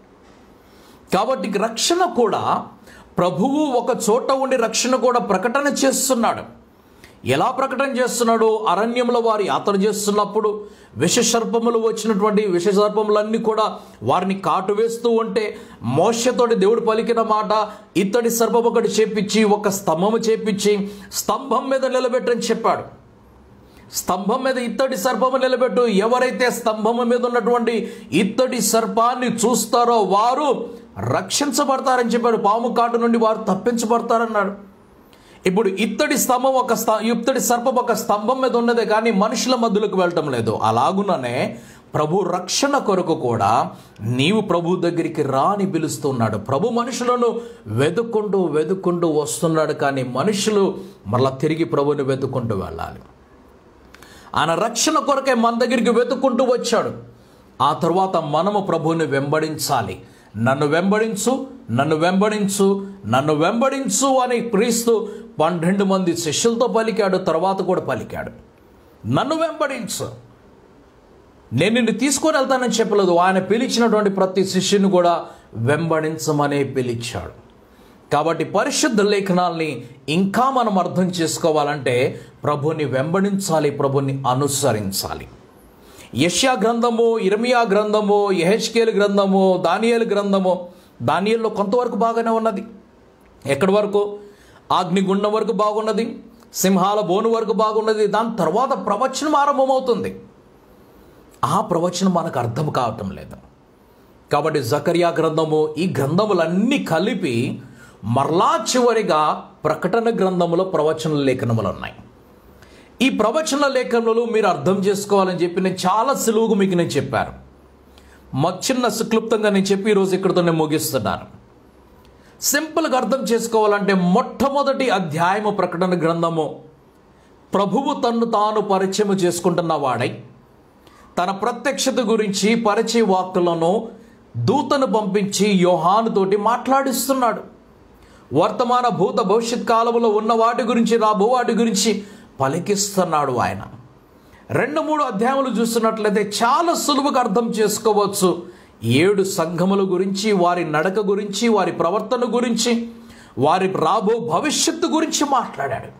కాబట్టి రక్షణ కూడా ప్రభువు ఒక చోట ఉండి రక్షణ కూడా ప్రకటన చేస్తున్నాడు ఎలా ప్రకటన చేస్తున్నాడు అరణ్యంలో వారు యాత్ర చేస్తున్నప్పుడు విషసర్పములు వచ్చినటువంటి విషసర్పములన్నీ కూడా వారిని కాటు వేస్తూ ఉంటే మోసతోటి దేవుడు పలికిన మాట ఇత్తడి సర్పం ఒకటి చేపించి ఒక స్తంభము చేపించి స్తంభం మీద నిలబెట్టని చెప్పాడు స్తంభం మీద ఇత్తడి సర్పము నిలబెట్టు ఎవరైతే స్తంభము మీద ఉన్నటువంటి ఇత్తడి సర్పాన్ని చూస్తారో వారు రక్షించబడతారని చెప్పాడు పాము కాటు నుండి వారు తప్పించబడతారన్నాడు ఇప్పుడు ఇత్తడి స్తంభం ఒక స్త ఇత్తడి సర్పం ఒక స్తంభం మీద ఉన్నదే కానీ మనుషుల మధ్యలోకి వెళ్ళటం లేదు అలాగుననే ప్రభు రక్షణ కొరకు కూడా నీవు ప్రభు దగ్గరికి రాని పిలుస్తున్నాడు ప్రభు మనుషులను వెతుక్కుంటూ వెతుక్కుంటూ వస్తున్నాడు కానీ మనుషులు మళ్ళా తిరిగి ప్రభుని వెతుక్కుంటూ వెళ్ళాలి ఆయన రక్షణ కొరకే మన దగ్గరికి వెతుక్కుంటూ వచ్చాడు ఆ తర్వాత మనము ప్రభువుని వెంబడించాలి నన్ను వెంబడించు నన్ను వెంబడించు నన్ను వెంబడించు అని క్రీస్తు పన్నెండు మంది శిష్యులతో పలికాడు తర్వాత కూడా పలికాడు నన్ను వెంబడించు నేను నిన్ను తీసుకొని వెళ్తానని చెప్పలేదు ఆయన పిలిచినటువంటి ప్రతి శిష్యుని కూడా వెంబడించమనే పిలిచాడు కాబట్టి పరిశుద్ధ లేఖనాల్ని ఇంకా మనం అర్థం చేసుకోవాలంటే ప్రభుని వెంబడించాలి ప్రభుని అనుసరించాలి యష్యా గ్రంథము ఇర్మియా గ్రంథము యహెచ్కేల్ గ్రంథము దానియేలు గ్రంథము దానియేల్లో కొంతవరకు బాగానే ఉన్నది ఎక్కడి వరకు అగ్నిగుండం వరకు బాగున్నది సింహాల బోను వరకు బాగున్నది దాని తర్వాత ప్రవచనం ఆరంభమవుతుంది ఆ ప్రవచనం మనకు అర్థం కావటం లేదు కాబట్టి జకర్యా గ్రంథము ఈ గ్రంథములన్నీ కలిపి మరలా చివరిగా ప్రకటన గ్రంథములో ప్రవచన లేఖనములు ఉన్నాయి ఈ ప్రవచన లేఖనములు మీరు అర్థం చేసుకోవాలని చెప్పి నేను చాలా సులువుగా మీకు నేను చెప్పాను మా చిన్న సుక్లుప్తంగా నేను చెప్పి ఈరోజు ఇక్కడితో నేను ముగిస్తున్నాను సింపుల్గా అర్థం చేసుకోవాలంటే మొట్టమొదటి అధ్యాయము ప్రకటన గ్రంథము ప్రభువు తన్ను తాను పరిచయం చేసుకుంటున్న వాడై తన ప్రత్యక్షత గురించి పరిచయ వాక్కులను దూతను పంపించి యోహానుతోటి మాట్లాడిస్తున్నాడు వర్తమాన భూత భవిష్యత్ కాలంలో ఉన్న వాటి గురించి రాబో వాటి గురించి పలికిస్తున్నాడు ఆయన రెండు మూడు అధ్యాయములు చూస్తున్నట్లయితే చాలా సులువుగా అర్థం చేసుకోవచ్చు ఏడు సంఘముల గురించి వారి నడక గురించి వారి ప్రవర్తన గురించి వారి రాబో భవిష్యత్తు గురించి మాట్లాడాడు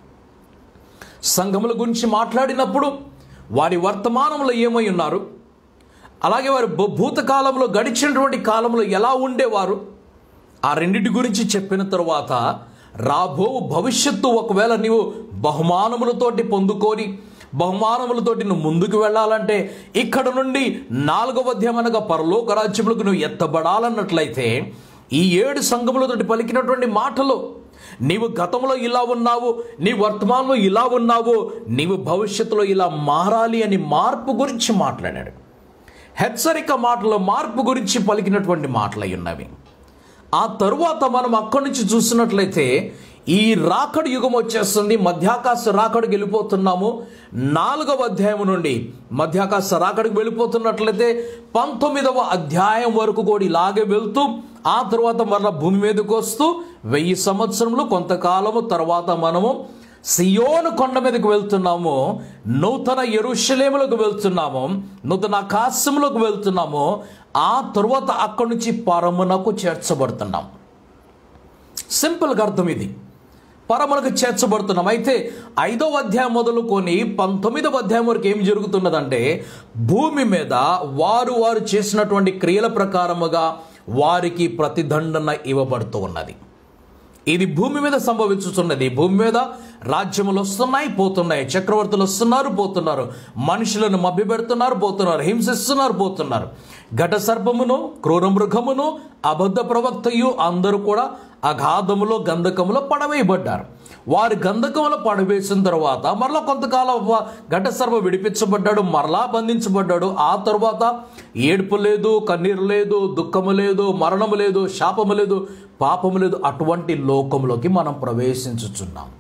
సంఘముల గురించి మాట్లాడినప్పుడు వారి వర్తమానంలో ఏమై ఉన్నారు అలాగే వారి భూ- భూతకాలంలో గడిచినటువంటి కాలంలో ఎలా ఉండేవారు ఆ రెండింటి గురించి చెప్పిన తరువాత రాబో భవిష్యత్తు ఒకవేళ నీవు బహుమానములతోటి పొందుకొని బహుమానములతోటి నువ్వు ముందుకు వెళ్ళాలంటే ఇక్కడ నుండి నాలుగవ అధ్యాయం అనగా పరలోక రాజ్యములకు నువ్వు ఎత్తబడాలన్నట్లయితే ఈ ఏడు సంఘములతోటి పలికినటువంటి మాటలు నీవు గతంలో ఇలా ఉన్నావు నీ వర్తమానంలో ఇలా ఉన్నావు నీవు భవిష్యత్తులో ఇలా మారాలి అని మార్పు గురించి మాట్లాడాడు హెచ్చరిక మాటలు మార్పు గురించి పలికినటువంటి మాటలై ఉన్నవి ఆ తరువాత మనం అక్కడి నుంచి చూసినట్లయితే ఈ రాకడు యుగం వచ్చేస్తుంది మధ్యాకాశ రాకడికి వెళ్ళిపోతున్నాము నాలుగవ అధ్యాయం నుండి మధ్యాకాశ రాకడికి వెళ్ళిపోతున్నట్లయితే పంతొమ్మిదవ అధ్యాయం వరకు కూడా ఇలాగే వెళ్తూ ఆ తర్వాత మరలా భూమి మీదకి వస్తూ వెయ్యి సంవత్సరములు కొంతకాలము తర్వాత మనము సియోను కొండ మీదకి వెళ్తున్నాము నూతన ఎరుషలేములకు వెళ్తున్నాము నూతన ఆకాశములకు వెళ్తున్నాము ఆ తరువాత అక్కడి నుంచి పరమునకు చేర్చబడుతున్నాం సింపుల్గా అర్థం ఇది పరమునకు చేర్చబడుతున్నాం అయితే ఐదవ అధ్యాయం మొదలుకొని పంతొమ్మిదవ అధ్యాయం వరకు ఏం జరుగుతున్నదంటే భూమి మీద వారు వారు చేసినటువంటి క్రియల ప్రకారముగా వారికి ప్రతిదండన ఇవ్వబడుతూ ఉన్నది ఇది భూమి మీద సంభవించుతున్నది భూమి మీద రాజ్యములు వస్తున్నాయి పోతున్నాయి చక్రవర్తులు వస్తున్నారు పోతున్నారు మనుషులను మభ్యపెడుతున్నారు పోతున్నారు హింసిస్తున్నారు పోతున్నారు ఘట సర్పమును క్రూర మృగమును అబద్ధ ప్రవక్తయు అందరూ కూడా అగాధములో గంధకములో పడవేయబడ్డారు వారి గంధకములో పడవేసిన తర్వాత మరలా కొంతకాలం వ- ఘట సర్వ విడిపించబడ్డాడు మరలా బంధించబడ్డాడు ఆ తర్వాత ఏడుపు లేదు కన్నీరు లేదు దుఃఖము లేదు మరణము లేదు శాపము లేదు పాపము లేదు అటువంటి లోకంలోకి మనం ప్రవేశించుచున్నాం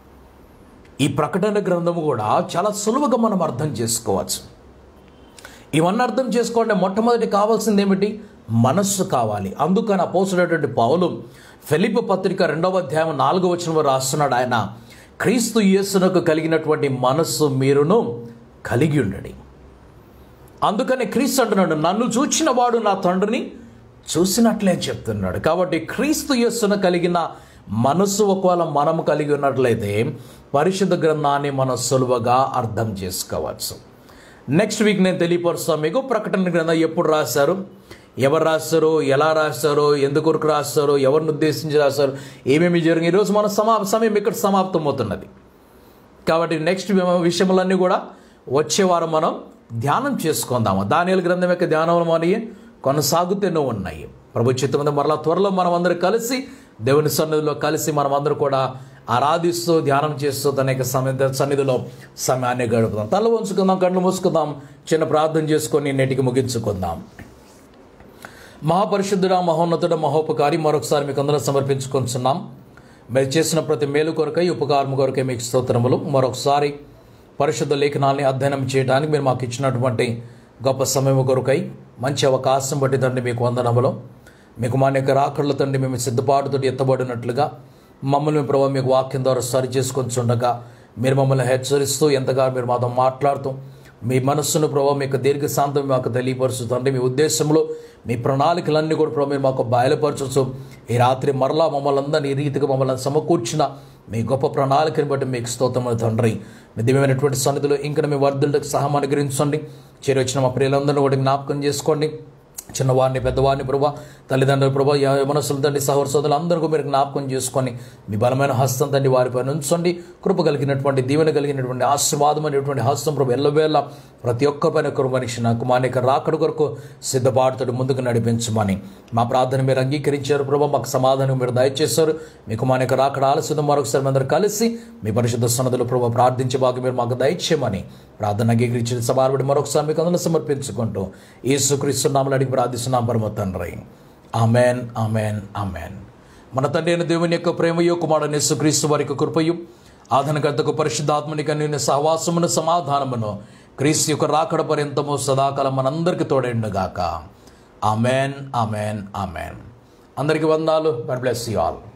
ఈ ప్రకటన గ్రంథము కూడా చాలా సులువుగా మనం అర్థం చేసుకోవచ్చు ఇవన్నీ అర్థం చేసుకోండి మొట్టమొదటి కావాల్సింది ఏమిటి మనస్సు కావాలి అందుకని అపోసుడైనటువంటి పౌలు ఫిలిప్ పత్రిక రెండవ అధ్యాయం నాలుగవ వచనం రాస్తున్నాడు ఆయన క్రీస్తు యేసునకు కలిగినటువంటి మనస్సు మీరును కలిగి ఉండడి అందుకని క్రీస్తు అంటున్నాడు నన్ను చూచిన వాడు నా తండ్రిని చూసినట్లే చెప్తున్నాడు కాబట్టి క్రీస్తు యేసును కలిగిన మనస్సు ఒకవేళ మనం కలిగి ఉన్నట్లయితే పరిశుద్ధ గ్రంథాన్ని మనం సులువుగా అర్థం చేసుకోవచ్చు నెక్స్ట్ వీక్ నేను తెలియపరుస్తాను మీకు ప్రకటన గ్రంథం ఎప్పుడు రాశారు ఎవరు రాస్తారు ఎలా రాస్తారు ఎందుకు కొరకు రాస్తారు ఎవరిని ఉద్దేశించి రాస్తారు ఏమేమి జరిగింది ఈరోజు మన సమా సమయం ఇక్కడ సమాప్తం అవుతున్నది కాబట్టి నెక్స్ట్ విషయములన్నీ కూడా వచ్చే వారం మనం ధ్యానం చేసుకుందాము దానియలు గ్రంథం యొక్క ధ్యానములు మనవి కొనసాగుతూనే ఉన్నాయి ప్రభు చిత్తమంది మరలా త్వరలో మనం అందరూ కలిసి దేవుని సన్నిధిలో కలిసి మనం అందరూ కూడా ఆరాధిస్తూ ధ్యానం చేస్తూ తన యొక్క సన్నిధి సన్నిధిలో సమయాన్ని గడుపుదాం తల ఉంచుకుందాం కళ్ళు మూసుకుందాం చిన్న ప్రార్థన చేసుకొని నేటికి ముగించుకుందాం మహాపరిశుద్ధుడ మహోన్నతుడ మహోపకారి మరొకసారి మీకు అందరం సమర్పించుకుంటున్నాం మీరు చేసిన ప్రతి మేలు కొరకై ఉపకారం కొరకై మీకు స్తోత్రములు మరొకసారి పరిశుద్ధ లేఖనాల్ని అధ్యయనం చేయడానికి మీరు మాకు ఇచ్చినటువంటి గొప్ప సమయం కొరకై మంచి అవకాశం బట్టి తండ్రి మీకు వందనములు మీకు మా యొక్క రాకళ్ళ తండ్రి మేము సిద్ధపాటుతో ఎత్తబడినట్లుగా మమ్మల్ని ప్రభావ మీకు వాక్యం ద్వారా సరి చేసుకొని చుండగా మీరు మమ్మల్ని హెచ్చరిస్తూ ఎంతగా మీరు మాతో మాట్లాడుతూ మీ మనస్సును ప్రభావ మీ యొక్క దీర్ఘశాంతం మాకు తెలియపరుచుతండి మీ ఉద్దేశంలో మీ ప్రణాళికలన్నీ కూడా ప్రభావ మీరు మాకు బయలుపరచచ్చు ఈ రాత్రి మరలా మమ్మల్ని అందరినీ ఈ రీతిగా మమ్మల్ని సమకూర్చిన మీ గొప్ప ప్రణాళికని బట్టి మీకు స్తోత్రములు తండ్రి మీ దివ్యమైనటువంటి సన్నిధిలో ఇంకా మీ వర్ధులకు సహాయం అనుగ్రహించండి చేరి వచ్చిన మా ప్రియులందరినీ కూడా జ్ఞాపకం చేసుకోండి చిన్నవాడిని పెద్దవాడిని ప్రభా తల్లిదండ్రులు ప్రభా మనసులు తండ్రి సహోదర సోదరులు అందరికీ మీరు జ్ఞాపకం చేసుకొని మీ బలమైన హస్తం తండ్రి వారిపైన ఉంచండి కృప కలిగినటువంటి దీవెన కలిగినటువంటి ఆశీర్వాదమైనటువంటి హస్తం ప్రభు ఎల్లవేళ ప్రతి ఒక్క పైన కృపనిచ్చిన కుమారిక రాకడ కొరకు సిద్ధపాటుతో ముందుకు నడిపించమని మా ప్రార్థన మీరు అంగీకరించారు ప్రభా మాకు సమాధానం మీరు దయచేశారు మీ కుమారిక రాకడ ఆలస్యం మరొకసారి మీ అందరూ కలిసి మీ పరిశుద్ధ సన్నదులు ప్రభా ప్రార్థించే బాగా మీరు మాకు దయచేయమని ప్రార్థన అంగీకరించిన సభాబడి మరొకసారి మీకు అందులో సమర్పించుకుంటూ యేసుక్రీస్తు నామలు అడిగి ప్రార్థిస్తున్నాం పరమ తండ్రి ఆమెన్ ఆమెన్ ఆమెన్ మన తండ్రి అయిన దేవుని యొక్క ప్రేమయో కుమారుని యేసుక్రీస్తు వారి యొక్క కృపయు ఆధనకర్తకు పరిశుద్ధాత్మనిక నేను సహవాసమును సమాధానమును క్రీస్తు యొక్క రాకడ పర్యంతము సదాకాలం మనందరికీ తోడేండుగాక ఆమెన్ ఆమెన్ ఆమెన్ అందరికీ వందాలు గాడ్ బ్లెస్ యూ ఆల్